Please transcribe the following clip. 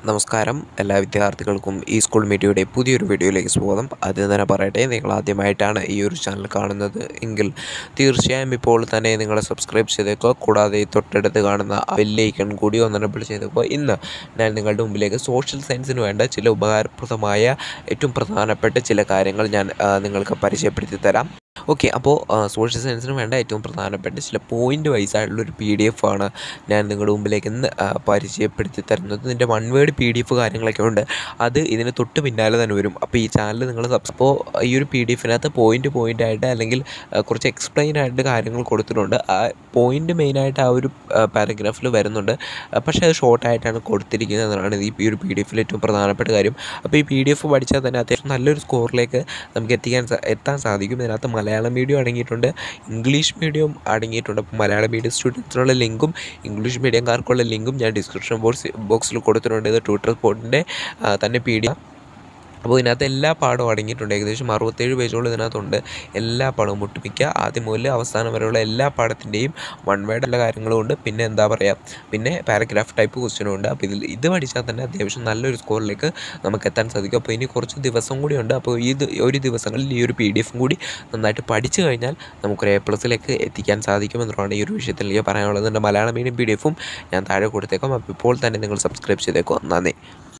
നമസ്കാരം എല്ലാ വിദ്യാർത്ഥികൾക്കും ഈ സ്കൂൾ മീഡിയയുടെ പുതിയൊരു വീഡിയോയിലേക്ക് സ്വാഗതം ആദ്യം തന്നെ പറയട്ടെ നിങ്ങൾ ആദ്യമായിട്ടാണ് ഈ ഒരു ചാനൽ കാണുന്നത് എങ്കിൽ തീർച്ചയായും ഇപ്പോൾ തന്നെ നിങ്ങൾ സബ്സ്ക്രൈബ് ചെയ്തേക്കുക കൂടാതെ ഈ തൊട്ടടുത്ത് കാണുന്ന ബെല്ലൈക്കൺ കൂടി ഒന്നെനബിൾ ചെയ്തേക്കുക ഇന്ന് ഞാൻ നിങ്ങളുടെ മുമ്പിലേക്ക് സോഷ്യൽ സയൻസിന് വേണ്ട ചില ഉപകാരപ്രദമായ ഏറ്റവും പ്രധാനപ്പെട്ട ചില കാര്യങ്ങൾ ഞാൻ ആ, നിങ്ങൾക്ക് പരിചയപ്പെടുത്തി തരാം ഓക്കെ അപ്പോൾ സോഷ്യൽ സയൻസിന് വേണ്ട ഏറ്റവും പ്രധാനപ്പെട്ട ചില പോയിൻ്റ് വൈസ് ആയിട്ടുള്ളൊരു പി ഡി എഫ് ആണ് ഞാൻ നിങ്ങളുടെ മുമ്പിലേക്ക് ഇന്ന് ആ, പരിചയപ്പെടുത്തി തരുന്നത് ഇതിൻ്റെ one word P D F കാര്യങ്ങളൊക്കെ ഉണ്ട് അത് ഇതിന് തൊട്ട് പിന്നാലെ തന്നെ വരും അപ്പോൾ ഈ ചാനൽ നിങ്ങൾ സബ്സ് അപ്പോൾ ഈ ഒരു പി ഡി എഫിനകത്ത് പോയിൻ്റ് പോയിൻ്റ് ആയിട്ട് അല്ലെങ്കിൽ ആ, കുറച്ച് എക്സ്പ്ലെയിൻ ആയിട്ട് കാര്യങ്ങൾ കൊടുത്തിട്ടുണ്ട് ആ പോയിൻ്റ് മെയിനായിട്ട് ആ ഒരു പാരഗ്രാഫിൽ വരുന്നുണ്ട് ആ, പക്ഷേ അത് ഷോർട്ടായിട്ടാണ് കൊടുത്തിരിക്കുന്നത് എന്നതാണ് ഈ ഈ ഒരു പി ഡി എഫിൽ ഏറ്റവും പ്രധാനപ്പെട്ട കാര്യം അപ്പോൾ ഈ പി ഡി എഫ് പഠിച്ചാൽ തന്നെ അത്യാവശ്യം നല്ലൊരു സ്കോറിലേക്ക് നമുക്ക് എത്തിക്കാൻ സാ- എത്താൻ സാധിക്കും ഇതിനകത്ത് മലയാളം മീഡിയം അടങ്ങിയിട്ടുണ്ട് ഇംഗ്ലീഷ് മീഡിയം അടങ്ങിയിട്ടുണ്ട് അപ്പോൾ മലയാളം മീഡിയം സ്റ്റുഡൻസിനുള്ള ലിങ്കും ഇംഗ്ലീഷ് മീഡിയംകാർക്കുള്ള ലിങ്കും ഞാൻ ഡിസ്ക്രിപ്ഷൻ ബോക്സ് ബോക്സിൽ കൊടുത്തിട്ടുണ്ട് ഇത് ട്വിറ്റർ സ്പോട്ടിൻ്റെ തന്നെ പി ഡി അപ്പോൾ ഇതിനകത്ത് എല്ലാ പാഠവും അടങ്ങിയിട്ടുണ്ട് ഏകദേശം അറുപത്തേഴ് പേജോളം ഇതിനകത്തുണ്ട് എല്ലാ പാഠവും ഒട്ടുമിക്ക ആദ്യം മുതൽ അവസാനം വരെയുള്ള എല്ലാ പാഠത്തിൻ്റെയും വൺ വേർഡ് എല്ലാ കാര്യങ്ങളും ഉണ്ട് പിന്നെ എന്താ പറയുക പിന്നെ പാരഗ്രാഫ് ടൈപ്പ് ക്വസ്റ്റ്യനും ഉണ്ട് അപ്പോൾ ഇതിൽ ഇത് പഠിച്ചാൽ തന്നെ അത്യാവശ്യം നല്ലൊരു സ്കോറിലേക്ക് നമുക്ക് എത്താൻ സാധിക്കും അപ്പോൾ ഇനി കുറച്ച് ദിവസം കൂടി ഉണ്ട് അപ്പോൾ ഇത് ഒരു ദിവസങ്ങളിൽ ഈ ഒരു പി ഡി എഫും കൂടി നന്നായിട്ട് പഠിച്ചു കഴിഞ്ഞാൽ നമുക്കൊരു എ പ്ലസിലേക്ക് എത്തിക്കാൻ സാധിക്കുമെന്നുള്ളതാണ് ഈ ഒരു വിഷയത്തിൽ എനിക്ക് പറയാനുള്ളത് എൻ്റെ മലയാളം മീഡിയം പി ഡി എഫും ഞാൻ താഴെ കൊടുത്തേക്കാം അപ്പോൾ ഇപ്പോൾ തന്നെ നിങ്ങൾ സബ്സ്ക്രൈബ് ചെയ്തേക്കും നന്ദി